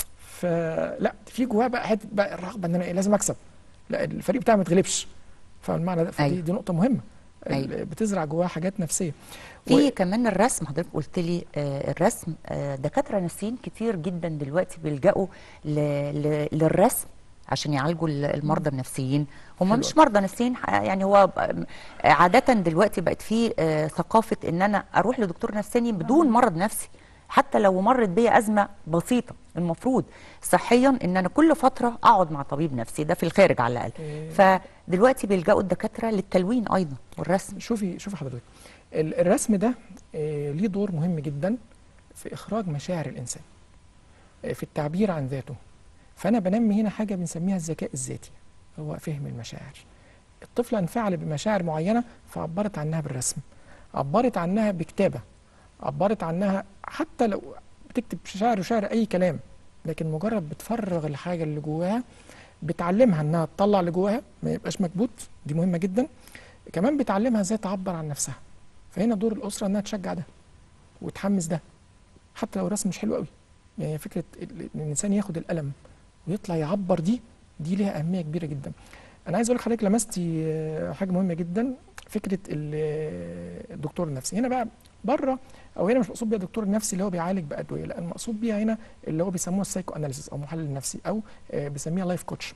فلا في جواها بقى حته بقى الرغبه ان انا إيه لازم اكسب لا الفريق بتاعي ما يتغلبش فالمعنى ده فدي أيوة. دي نقطه مهمه أيوة. ال- بتزرع جواها حاجات نفسيه في و- كمان الرسم حضرتك قلت لي آه الرسم آه دكاتره نفسيين كتير جدا دلوقتي بيلجأوا ل... ل... للرسم عشان يعالجوا ال- المرضى النفسيين هم حلو مش مرضى نفسيين ح- يعني هو ب- عادة دلوقتي بقت في آه ثقافة ان انا اروح لدكتور نفساني بدون مرض نفسي حتى لو مرت بيا ازمه بسيطه المفروض صحيا ان انا كل فتره اقعد مع طبيب نفسي ده في الخارج على الاقل إيه. فدلوقتي بيلجأوا الدكاتره للتلوين ايضا والرسم شوفي شوفي حضرتك ال- الرسم ده آه، ليه دور مهم جدا في اخراج مشاعر الانسان آه، في التعبير عن ذاته فانا بنمي هنا حاجه بنسميها الذكاء الذاتي هو فهم المشاعر الطفله انفعل بمشاعر معينه فعبرت عنها بالرسم عبرت عنها بكتابه عبرت عنها حتى لو بتكتب شعر وشعر اي كلام لكن مجرد بتفرغ الحاجه اللي جواها بتعلمها انها تطلع اللي جواها ما يبقاش مكبوت دي مهمه جدا كمان بتعلمها ازاي تعبر عن نفسها فهنا دور الاسره انها تشجع ده وتحمس ده حتى لو الرسم مش حلو قوي يعني فكره ال- ان الانسان ياخد القلم ويطلع يعبر دي دي ليها اهميه كبيره جدا انا عايز اقول لحضرتك لمستي آه، حاجه مهمه جدا فكره ال- آه، الدكتور النفسي هنا بقى بره او هنا مش مقصود بيها الدكتور النفسي اللي هو بيعالج بادويه لا المقصود بيها هنا اللي هو بيسموها السايكو اناليسيس او محلل نفسي او آه، بيسميها لايف كوتش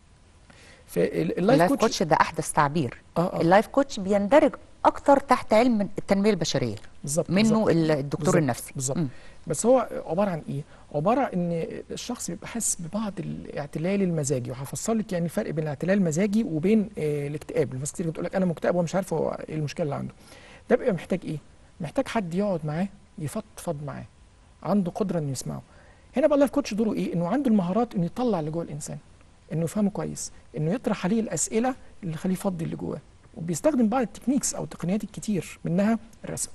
فاللايف اللايف كوتش كوتش ده احدث تعبير اه اه اللايف كوتش بيندرج اكتر تحت علم التنميه البشريه بالظبط منه بالظبط. ال- الدكتور بالظبط، النفسي بالظبط. مم. بس هو عباره عن ايه؟ عباره ان الشخص بيبقى حاسس ببعض الاعتلال المزاجي وهفصل لك يعني الفرق بين الاعتلال المزاجي وبين آه الاكتئاب، الناس كتير بتقول لك انا مكتئب ومش عارف هو ايه المشكله اللي عنده. ده بيبقى محتاج ايه؟ محتاج حد يقعد معاه يفضفض معاه. عنده قدره انه يسمعه. هنا بقى اللايف كوتش دوره ايه؟ انه عنده المهارات انه يطلع اللي جوه الانسان. انه يفهمه كويس، انه يطرح عليه الاسئله اللي يخليه يفضي اللي جواه. وبيستخدم بعض التكنيكس او التقنيات الكتير منها الرسم.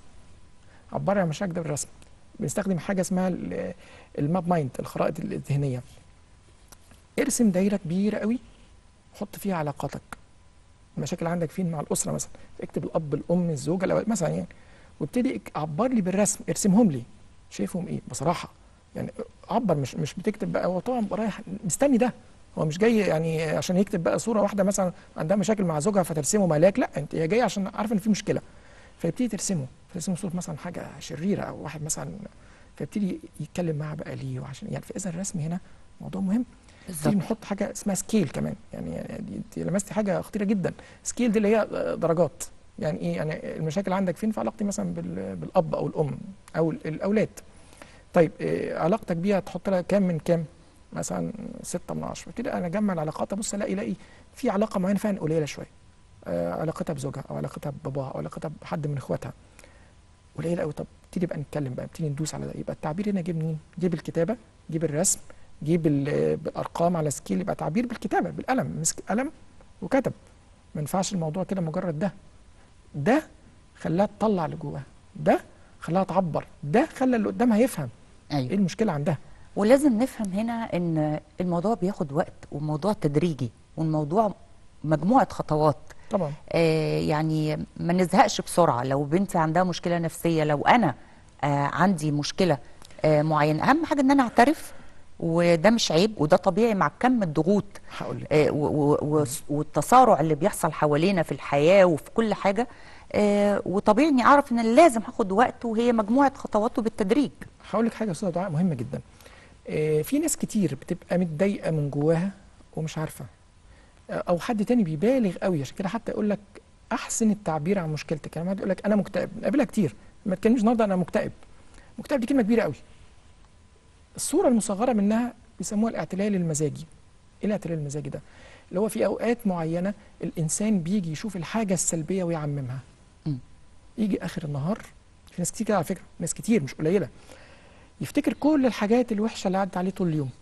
عبر عن مشاكل ده بالرسم. بنستخدم حاجه اسمها ال- الماب مايند الخرائط الذهنيه ارسم دايره كبيره قوي حط فيها علاقاتك المشاكل عندك فين مع الاسره مثلا اكتب الاب الام الزوجه الأولاد مثلا يعني وابتدي اك- عبر لي بالرسم ارسمهم لي شايفهم ايه بصراحه يعني عبر مش مش بتكتب بقى هو طبعا بقى رايح مستني ده هو مش جاي يعني عشان يكتب بقى صوره واحده مثلا عندها مشاكل مع زوجها فترسمه ملاك لا انت هي جايه عشان عارفه ان في مشكله فيبتدي ترسمه ترسمه صوره مثلا حاجه شريره او واحد مثلا فيبتدي يتكلم معاها بقى ليه وعشان يعني فاذا الرسم هنا موضوع مهم بالظبط نبتدي نحط حاجه اسمها سكيل كمان يعني يعني دي- انت لمستي حاجه خطيره جدا سكيل دي اللي هي درجات يعني ايه يعني المشاكل عندك فين في علاقتي مثلا بال- بالاب او الام او ال- الاولاد طيب إيه علاقتك بيها تحط لها كام من كام مثلا ستة من عشرة ابتدي انا اجمع العلاقات ابص الاقي الاقي في علاقه معينه فعلا قليله شويه آه علاقتها بزوجها او علاقتها بباباها او علاقتها بحد من اخواتها قليله قوي طب نبتدي بقى نتكلم بقى نبتدي ندوس على ده يبقى التعبير هنا جه منين؟ جه بالكتابه جه بالرسم جه بال- بالارقام على سكيل يبقى تعبير بالكتابه بالقلم مسك قلم وكتب ما ينفعش الموضوع كده مجرد ده ده خلاها تطلع اللي جواها ده خلاها تعبر ده خلى اللي قدامها يفهم ايه ايوه المشكله عندها ولازم نفهم هنا ان الموضوع بياخد وقت وموضوع تدريجي والموضوع مجموعه خطوات طبعا آه، يعني ما نزهقش بسرعه لو بنتي عندها مشكله نفسيه لو انا آه، عندي مشكله آه، معينه اهم حاجه ان انا اعترف وده مش عيب وده طبيعي مع كم الضغوط هقول لك آه، و- و- و- والتصارع اللي بيحصل حوالينا في الحياه وفي كل حاجه آه، وطبيعي اني اعرف ان لازم هاخد وقت وهي مجموعه خطوات وبالتدريج هقول لك حاجه يا استاذه دعاء مهمه جدا آه، في ناس كتير بتبقى متضايقه من جواها ومش عارفه آه، او حد تاني بيبالغ قوي عشان كده حتى يقول لك احسن التعبير عن مشكلتك يعني واحد يقول لك انا مكتئب بنقابلها كتير ما تكلمش النهارده انا مكتئب مكتئب دي كلمه كبيره قوي الصوره المصغره منها بيسموها الاعتلال المزاجي ايه الاعتلال المزاجي ده اللي هو في اوقات معينه الانسان بيجي يشوف الحاجه السلبيه ويعممها مم. يجي اخر النهار في ناس كتير كده على فكره ناس كتير مش قليله يفتكر كل الحاجات الوحشه اللي عدت عليه طول اليوم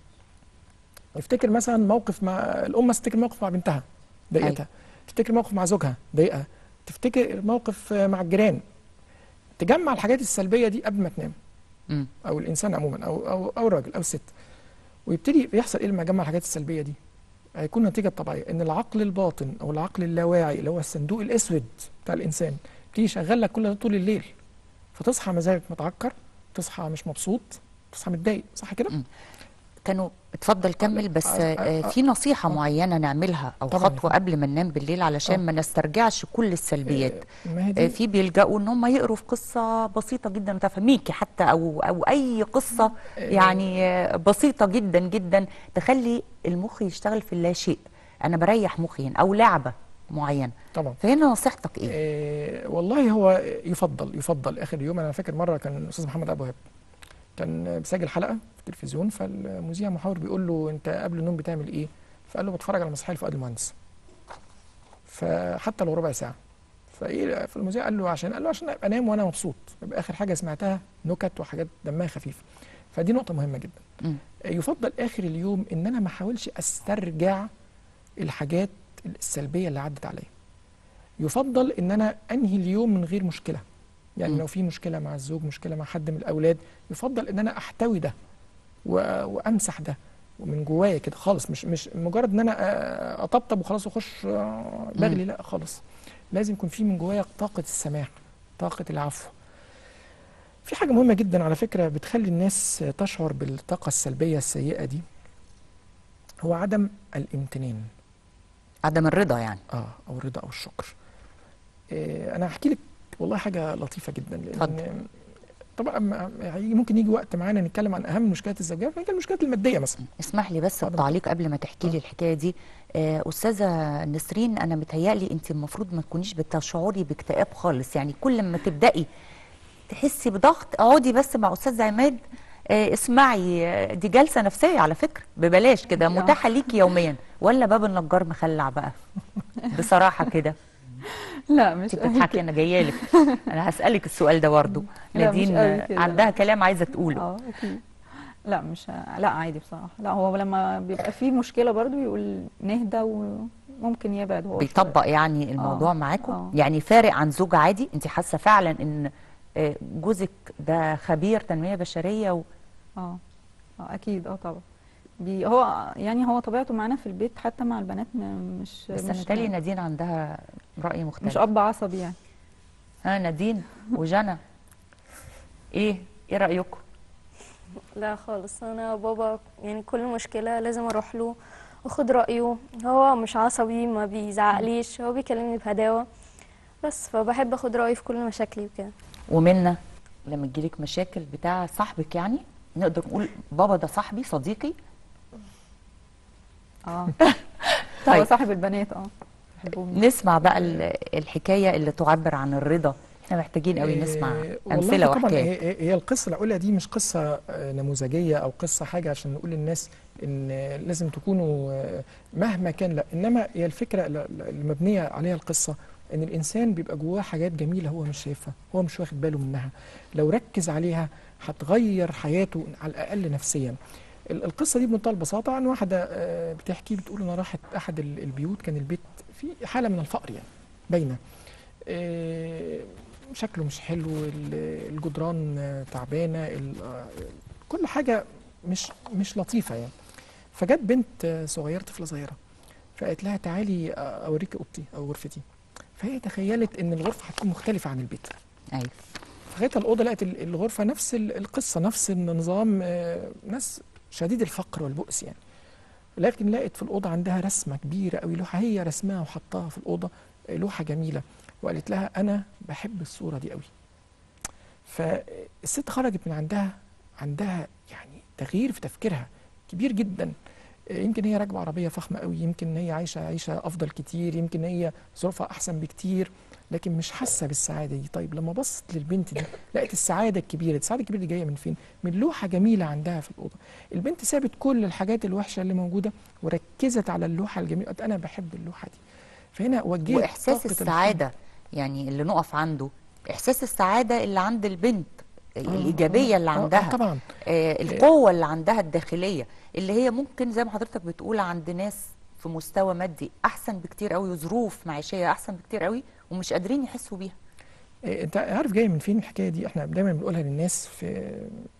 يفتكر مثلا موقف مع الام تفتكر موقف مع بنتها ضايقتها تفتكر موقف مع زوجها ضايقها تفتكر موقف آه، مع الجيران تجمع الحاجات السلبيه دي قبل ما تنام مم. او الانسان عموما او او او الراجل او الست ويبتدي يحصل ايه لما يجمع الحاجات السلبيه دي هيكون النتيجه الطبيعيه ان العقل الباطن او العقل اللاواعي اللي هو الصندوق الاسود بتاع الانسان يبتدي يشغل لك كل ده طول الليل فتصحى مزاجك متعكر تصحى مش مبسوط تصحى متضايق صح كده مم. كانوا اتفضل كمل بس آه، آه، آه، في نصيحة آه. معينة نعملها أو طبعاً. خطوة قبل ما ننام بالليل علشان آه. ما نسترجعش كل السلبيات آه، ما هي آه، دي في بيلجأوا ان هم يقروا في قصة بسيطة جدا تفهميكي حتى او او اي قصة يعني آه، بسيطة جدا جدا تخلي المخ يشتغل في اللا شيء انا بريح مخي او لعبة معينة طبعا فهنا نصيحتك ايه آه والله هو يفضل يفضل اخر يوم انا فاكر مره كان الاستاذ محمد ابو وهاب كان بيسجل حلقه في التلفزيون فالمذيع محاور بيقول له انت قبل النوم بتعمل ايه؟ فقال له بتفرج على مسرحيه لفؤاد المهندس فحتى لو ربع ساعه فايه فالمذيع قال له عشان قال له عشان ابقى انام وانا مبسوط يبقى اخر حاجه سمعتها نكت وحاجات دمها خفيف فدي نقطه مهمه جدا مم. يفضل اخر اليوم ان انا ما احاولش استرجع الحاجات السلبيه اللي عدت عليا يفضل ان انا انهي اليوم من غير مشكله يعني مم. لو في مشكله مع الزوج مشكله مع حد من الاولاد يفضل ان انا احتوي ده و- وامسح ده ومن جوايا كده خالص مش مش مجرد ان انا آه، اطبطب وخلاص واخش آه، بغلي لا خالص لازم يكون في من جوايا طاقه السماح طاقه العفو في حاجه مهمه جدا على فكره بتخلي الناس تشعر بالطاقه السلبيه السيئه دي هو عدم الامتنان عدم الرضا يعني اه او الرضا او الشكر إيه انا هحكي لك والله حاجه لطيفه جدا لان اتفضل. طبعا ما- يعني ممكن يجي وقت معانا نتكلم عن اهم المشكلات الزوجيه فنتكلم المشكلات الماديه مثلا اسمح لي بس اتفضل. التعليق قبل ما تحكي لي آه. الحكايه دي آه، استاذه نسرين انا متهيألي انت المفروض ما تكونيش بتشعري باكتئاب خالص يعني كل ما تبدأي تحسي بضغط اقعدي بس مع استاذ عماد آه، اسمعي آه، دي جلسه نفسيه على فكره ببلاش كده آه. متاحه ليكي يوميا ولا باب النجار مخلع بقى بصراحه كده لا مش انت قوي بتضحكي انا جايه لك انا هسالك السؤال ده برضه لا، مش نادين قوي آه، كده، عندها لا. كلام عايزه تقوله اه اكيد لا مش لا عادي بصراحه لا هو لما بيبقى في مشكله برضو يقول نهدى وممكن يبعد هو بيطبق يعني الموضوع آه، معاكم آه. يعني فارق عن زوج عادي انت حاسه فعلا ان آه، جوزك ده خبير تنميه بشريه و... اه اه اكيد اه طبعا بي هو يعني هو طبيعته معانا في البيت حتى مع البنات م- مش بس مش انا تالي نادين عندها راي مختلف مش اب عصبي يعني ها نادين وجنى ايه ايه رايكم لا خالص انا بابا يعني كل مشكله لازم اروح له واخد رايه هو مش عصبي ما بيزعقليش هو بيكلمني بهداوه بس فبحب اخد رايه في كل مشاكلي وكده ومنا لما تجيلك مشاكل بتاع صاحبك يعني نقدر نقول بابا ده صاحبي صديقي اه طيب. هو صاحب البنات اه بحبهم نسمع بقى ال- الحكايه اللي تعبر عن الرضا احنا محتاجين قوي نسمع إيه، امثله والله طبعا وحكايات هي, هي القصه اللي اقولها دي مش قصه آه، نموذجيه او قصه حاجه عشان نقول للناس ان لازم تكونوا آه، مهما كان لا انما هي الفكره ال- اللي مبنيه عليها القصه ان الانسان بيبقى جواه حاجات جميله هو مش شايفها هو مش واخد باله منها لو ركز عليها هتغير حياته على الاقل نفسيا ال- القصه دي بمنتهى البساطه عن واحده آه، بتحكي بتقول انا راحت احد ال- البيوت كان البيت في حاله من الفقر يعني باينه آه، شكله مش حلو ال- الجدران آه، تعبانه ال- آه، كل حاجه مش مش لطيفه يعني فجت بنت آه، صغيره طفله صغيره فقالت لها تعالي آه، اوريكي اوضتي او غرفتي فهي تخيلت ان الغرفه هتكون مختلفه عن البيت ايوه فجت الأوضة لقت ال- الغرفة نفس ال- القصة نفس النظام آه، ناس شديد الفقر والبؤس يعني لكن لقت في الأوضة عندها رسمة كبيرة أوي لوحة هي رسمها وحطها في الأوضة آه، لوحة جميلة وقالت لها أنا بحب الصورة دي أوي فالست خرجت من عندها عندها يعني تغيير في تفكيرها كبير جدا آه، يمكن هي راكبة عربية فخمة أوي يمكن هي عايشة عيشة أفضل كتير يمكن هي ظروفها أحسن بكتير لكن مش حاسه بالسعاده دي طيب لما بصت للبنت دي لقيت السعاده الكبيره السعاده الكبيره دي جايه من فين من لوحه جميله عندها في الاوضه البنت سابت كل الحاجات الوحشه اللي موجوده وركزت على اللوحه الجميله قالت انا بحب اللوحه دي فهنا وجهت واحساس طاقة الحب. السعاده يعني اللي نقف عنده احساس السعاده اللي عند البنت الايجابيه اللي آه، آه، عندها طبعا آه القوه اللي عندها الداخليه اللي هي ممكن زي ما حضرتك بتقول عند ناس في مستوى مادي احسن بكتير قوي وظروف معيشيه احسن بكتير قوي ومش قادرين يحسوا بيها إيه، انت عارف جايه من فين الحكايه دي احنا دايما بنقولها للناس في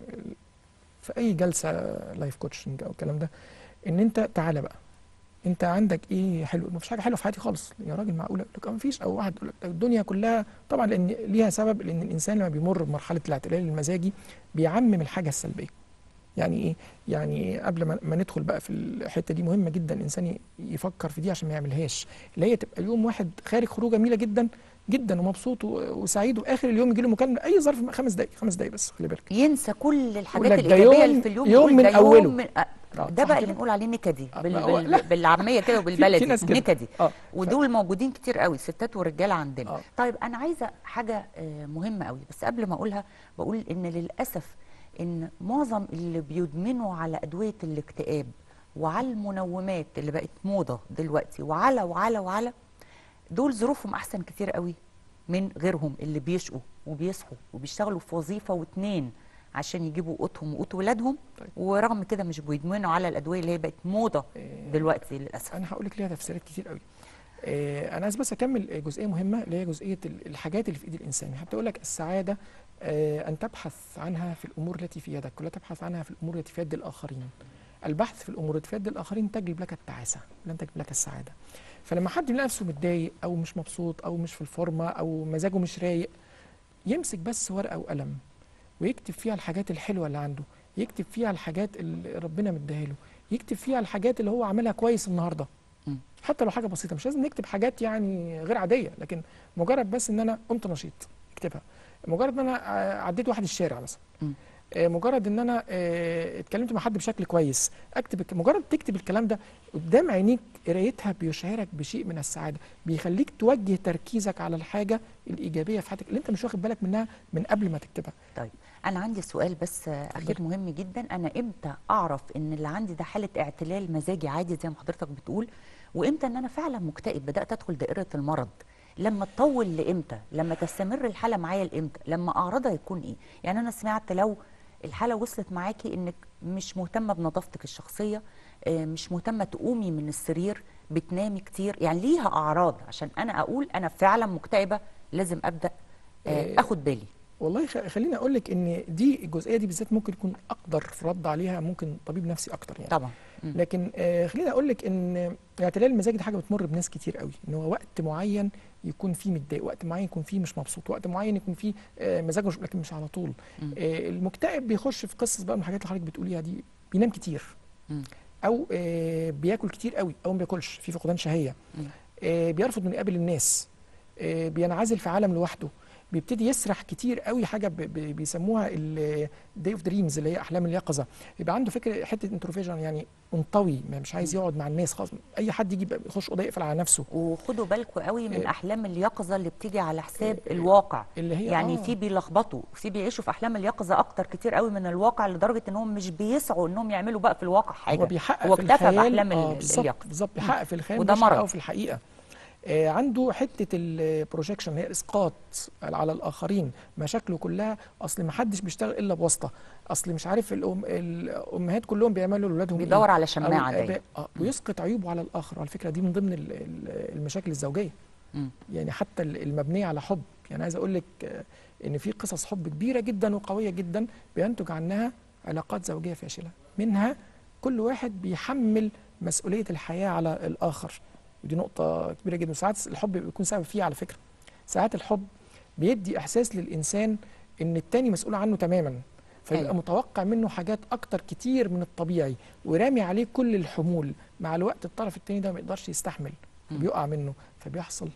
في اي جلسه لايف كوتشنج او الكلام ده ان انت تعالى بقى انت عندك ايه حلو مفيش حاجه حلوه في حياتي خالص يا راجل معقوله يقول لك آه مفيش او واحد يقول لك ده الدنيا كلها طبعا لان ليها سبب لان الانسان لما بيمر بمرحله الاعتلال المزاجي بيعمم الحاجه السلبيه يعني ايه يعني قبل ما, ما ندخل بقى في الحته دي مهمه جدا الانسان ي- يفكر في دي عشان ما يعملهاش اللي هي تبقى يوم واحد خارج خروجه جميله جدا جدا ومبسوط و- وسعيد واخر اليوم يجي له مكالمه اي ظرف خمس دقائق خمس دقائق بس خلي بالك ينسى كل الحاجات لك ده الايجابيه يوم- اللي في اليوم يوم يقول من ده أوله. من آه، آه، ده صح بقى اللي كده؟ بنقول عليه نكدي آه، بال ما هو- بال لا. بالعاميه كده في وبالبلدي ناس كده. نكدي اه ودول موجودين كتير قوي ستات ورجاله عندنا آه. طيب انا عايزه حاجه آه، مهمه قوي بس قبل ما اقولها بقول ان للاسف ان معظم اللي بيدمنوا على ادويه الاكتئاب وعلى المنومات اللي بقت موضه دلوقتي وعلى وعلى وعلى دول ظروفهم احسن كتير قوي من غيرهم اللي بيشقوا وبيصحوا وبيشتغلوا في وظيفه واتنين عشان يجيبوا قوتهم وقوت ولادهم طيب. ورغم كده مش بيدمنوا على الادويه اللي هي بقت موضه إيه. دلوقتي للاسف انا هقول لك ليها تفسيرات كتير قوي آه، انا عايز بس اكمل جزئيه مهمه اللي هي جزئيه ال- الحاجات اللي في ايد الانسان حتى اقول لك السعاده آه، ان تبحث عنها في الامور التي في يدك ولا تبحث عنها في الامور التي في يد الاخرين البحث في الامور التي في يد الاخرين تجلب لك التعاسه لن تجلب لك السعاده فلما حد يلاقي نفسه متضايق او مش مبسوط او مش في الفورمه او مزاجه مش رايق يمسك بس ورقه وقلم ويكتب فيها الحاجات الحلوه اللي عنده يكتب فيها الحاجات اللي ربنا مديها له يكتب فيها الحاجات اللي هو عملها كويس النهارده مم. حتى لو حاجه بسيطه مش لازم نكتب حاجات يعني غير عاديه لكن مجرد بس ان انا قمت نشيط اكتبها مجرد ان انا ع- عديت واحد الشارع مثلا مم. آه، مجرد ان انا آه، اتكلمت مع حد بشكل كويس اكتب الك- مجرد تكتب الكلام ده قدام عينيك قرايتها بيشعرك بشيء من السعاده بيخليك توجه تركيزك على الحاجه الايجابيه في حياتك اللي انت مش واخد بالك منها من قبل ما تكتبها طيب انا عندي سؤال بس آه، اخير اتفضلي. مهم جدا انا امتى اعرف ان اللي عندي ده حاله اعتلال مزاجي عادي زي ما حضرتك بتقول وامتى ان انا فعلا مكتئب بدات ادخل دائره المرض لما تطول لامتى لما تستمر الحاله معايا لامتى لما اعرضها يكون ايه يعني انا سمعت لو الحاله وصلت معاكي انك مش مهتمه بنظافتك الشخصيه آه، مش مهتمه تقومي من السرير بتنامي كتير يعني ليها اعراض عشان انا اقول انا فعلا مكتئبه لازم ابدا آه، آه، اخد بالي والله خ- خليني اقول لك ان دي الجزئيه دي بالذات ممكن يكون اقدر في الرد عليها ممكن طبيب نفسي اكتر يعني طبعا مم. لكن آه خليني اقول لك ان اعتلال المزاج دي حاجه بتمر بناس كتير قوي ان هو وقت معين يكون فيه متضايق وقت معين يكون فيه مش مبسوط وقت معين يكون فيه آه مزاجه مش لكن مش على طول مم. آه المكتئب بيخش في قصص بقى من الحاجات اللي حضرتك بتقوليها دي بينام كتير مم. او آه بياكل كتير قوي او ما بياكلش في فقدان شهيه مم. آه بيرفض انه يقابل الناس آه بينعزل في عالم لوحده بيبتدي يسرح كتير قوي حاجه ب- ب- بيسموها الداي اوف دريمز اللي هي احلام اليقظه يبقى عنده فكره حته انتروفيجن يعني منطوي ما مش عايز يقعد مع الناس خالص اي حد يجي يبقى يخش اوضه يقفل على نفسه وخدوا بالكم قوي من آه، احلام اليقظه اللي بتيجي على حساب آه، الواقع اللي هي يعني آه. في بيلخبطوا في بيعيشوا في احلام اليقظه اكتر كتير قوي من الواقع لدرجه انهم مش بيسعوا انهم يعملوا بقى في الواقع حاجه هو بيحقق هو في اكتفى الخيال باحلام آه ال- بالظبط اليقظه بالظبط بيحقق في الخيال وده مش بيحققه مرض. في الحقيقه آه، عنده حته البروجيكشن هي الاسقاط على الاخرين مشاكله كلها اصل ما حدش بيشتغل الا بواسطه اصل مش عارف الأم الامهات كلهم بيعملوا لاولادهم بيدور على أو شماعه الآباء. دايما اه ويسقط عيوبه على الاخر على فكره دي من ضمن ال- ال- المشاكل الزوجيه مم. يعني حتى ال- المبنيه على حب يعني عايز اقول لك آه، ان في قصص حب كبيره جدا وقويه جدا بينتج عنها علاقات زوجيه فاشله منها كل واحد بيحمل مسؤوليه الحياه على الاخر ودي نقطه كبيره جدا وساعات الحب بيكون سبب فيها على فكره ساعات الحب بيدي احساس للانسان ان التاني مسؤول عنه تماما فيبقى أيوة. متوقع منه حاجات اكتر كتير من الطبيعي ورامي عليه كل الحمول مع الوقت الطرف التاني ده ما يقدرش يستحمل مم. بيقع منه فبيحصل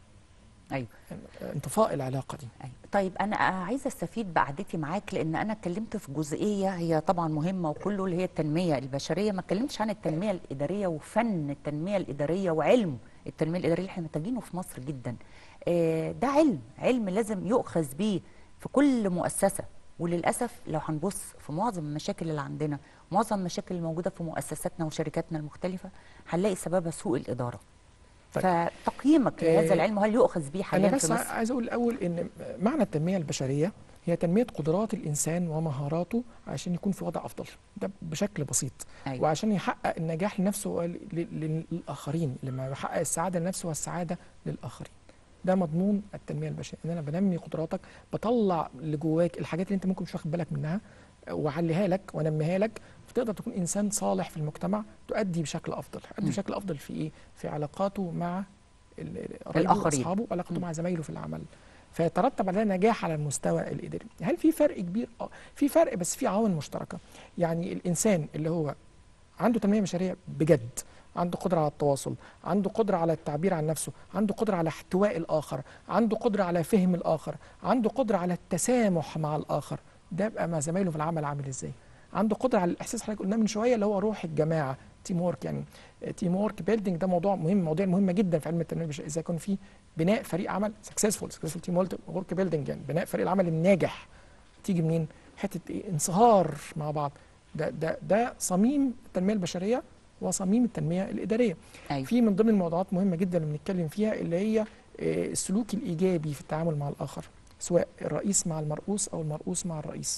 ايوه انطفاء العلاقه دي أيوة. طيب انا عايزه استفيد بقعدتي معاك لان انا اتكلمت في جزئيه هي طبعا مهمه وكله اللي هي التنميه البشريه ما اتكلمتش عن التنميه الاداريه وفن التنميه الاداريه وعلم التنميه الاداريه اللي احنا محتاجينه في مصر جدا آه، ده علم علم لازم يؤخذ بيه في كل مؤسسه وللاسف لو هنبص في معظم المشاكل اللي عندنا معظم المشاكل الموجوده في مؤسساتنا وشركاتنا المختلفه هنلاقي سببها سوء الاداره طيب. فتقييمك لهذا آه، العلم هل يؤخذ به انا حاليا بس في مصر؟ عايز اقول الاول ان معنى التنميه البشريه هي تنميه قدرات الانسان ومهاراته عشان يكون في وضع افضل ده بشكل بسيط أيوة. وعشان يحقق النجاح لنفسه ول- ل- للاخرين لما يحقق السعاده لنفسه والسعاده للاخرين ده مضمون التنميه البشريه ان انا بنمي قدراتك بطلع اللي جواك الحاجات اللي انت ممكن مش واخد بالك منها واعليها لك وانميها لك فتقدر تكون انسان صالح في المجتمع تؤدي بشكل افضل تؤدي مم. بشكل افضل في ايه في علاقاته مع ال- قرايبه الآخرين. واصحابه وعلاقته مم. مع زمايله في العمل فيترتب عليها نجاح على المستوى الاداري هل في فرق كبير اه في فرق بس في عوامل مشتركه يعني الانسان اللي هو عنده تنميه بشريه بجد عنده قدره على التواصل عنده قدره على التعبير عن نفسه عنده قدره على احتواء الاخر عنده قدره على فهم الاخر عنده قدره على التسامح مع الاخر ده يبقى مع زمايله في العمل عامل ازاي عنده قدره على الاحساس حضرتك قلنا من شويه اللي هو روح الجماعه تيم وورك يعني تيم وورك بيلدينج ده موضوع مهم مواضيع مهمه جدا في علم التنميه البشريه اذا كان في بناء فريق عمل سكسسفول سكسسفول تيم وورك بيلدينج يعني بناء فريق العمل الناجح تيجي منين حته ايه انصهار مع بعض ده ده ده صميم التنميه البشريه وصميم التنميه الاداريه أيوة. في من ضمن الموضوعات مهمه جدا اللي بنتكلم فيها اللي هي آه، السلوك الايجابي في التعامل مع الاخر سواء الرئيس مع المرؤوس او المرؤوس مع الرئيس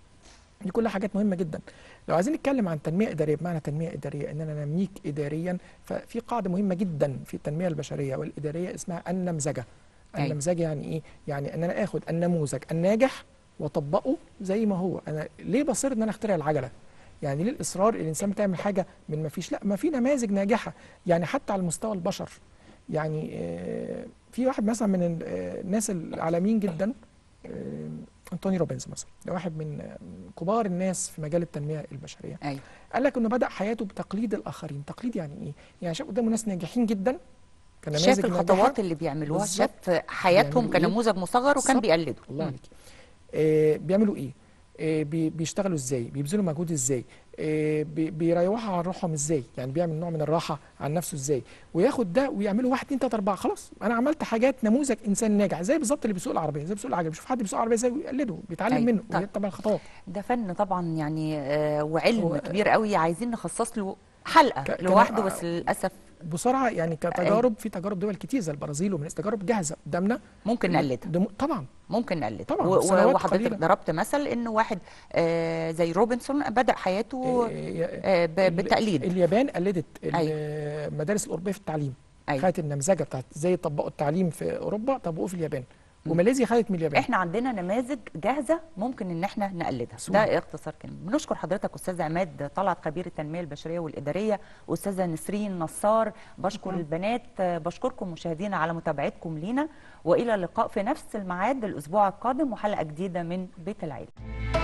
دي كلها حاجات مهمه جدا لو عايزين نتكلم عن تنميه اداريه بمعنى تنميه اداريه ان انا نميك اداريا ففي قاعده مهمه جدا في التنميه البشريه والاداريه اسمها النمذجه أيوة. النمذجه يعني ايه يعني ان انا اخد النموذج الناجح واطبقه زي ما هو انا ليه بصير ان انا اخترع العجله يعني ليه الاصرار الانسان بتعمل حاجه من ما فيش لا ما في نماذج ناجحه يعني حتى على مستوى البشر يعني آه، في واحد مثلا من ال- آه، الناس العالميين جدا آه، انتوني روبنز مثلا ده واحد من آه، من كبار الناس في مجال التنميه البشريه ايوه قال لك انه بدا حياته بتقليد الاخرين تقليد يعني ايه يعني شاف قدامه ناس ناجحين جدا شاف كنماذج ناجحة. الخطوات اللي بيعملوها بالظبط. شاف حياتهم بيعملوا إيه؟ كنموذج مصغر وكان بالظبط. بيقلده الله مم. عليك آه بيعملوا ايه آه بي بيشتغلوا ازاي بيبذلوا مجهود ازاي آه بي بيريحوا عن روحهم ازاي يعني بيعمل نوع من الراحه عن نفسه ازاي وياخد ده ويعملوا واحد اتنين تلاته اربعه خلاص انا عملت حاجات نموذج انسان ناجح زي بالظبط اللي بيسوق العربيه زي بيسوق العجله بيشوف حد بيسوق العربيه ازاي ويقلده بيتعلم أيوة. منه طيب. ويتبع الخطوات ده فن طبعا يعني آه وعلم هو- كبير قوي عايزين نخصص له حلقه ك- كان- لوحده بس للاسف بسرعه يعني كتجارب في تجارب دول كتير زي البرازيل ومن تجارب جاهزه قدامنا ممكن نقلدها ده م- طبعا ممكن نقلدها طبعاً، و- و- سنوات وحضرتك قليلة. ضربت مثل ان واحد آه زي روبنسون بدا حياته آه، آه ب- ال- بالتقليد اليابان قلدت ال- أيوة. المدارس الاوروبيه في التعليم أيوة. خدت النمذجه بتاعت ازاي يطبقوا التعليم في اوروبا طبقوه في اليابان وماليزيا خدت من اليابان احنا عندنا نماذج جاهزه ممكن ان احنا نقلدها بسهولة. ده اختصار كلمه بنشكر حضرتك استاذ عماد طلعت خبير التنميه البشريه والاداريه استاذه نسرين نصار بشكر البنات آه، بشكركم مشاهدينا على متابعتكم لينا والى اللقاء في نفس الميعاد الاسبوع القادم وحلقه جديده من بيت العيله